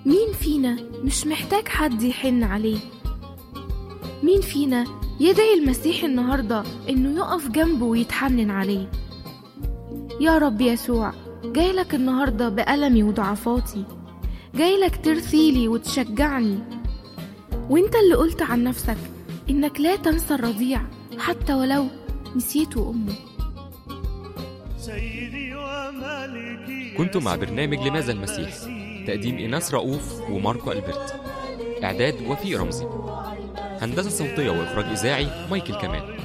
مين فينا مش محتاج حد يحن عليه مين فينا يدعي المسيح النهاردة إنه يقف جنبه ويتحنن عليه يا رب يسوع جايلك النهاردة بألمي وضعفاتي جايلك ترثيلي وتشجعني وانت اللي قلت عن نفسك إنك لا تنسى الرضيع حتى ولو نسيته أمه كنتم مع برنامج لماذا المسيح تقديم إيناس رؤوف وماركو ألبرت إعداد وفيق رمزي هندسة صوتية وإخراج إذاعي مايكل كمال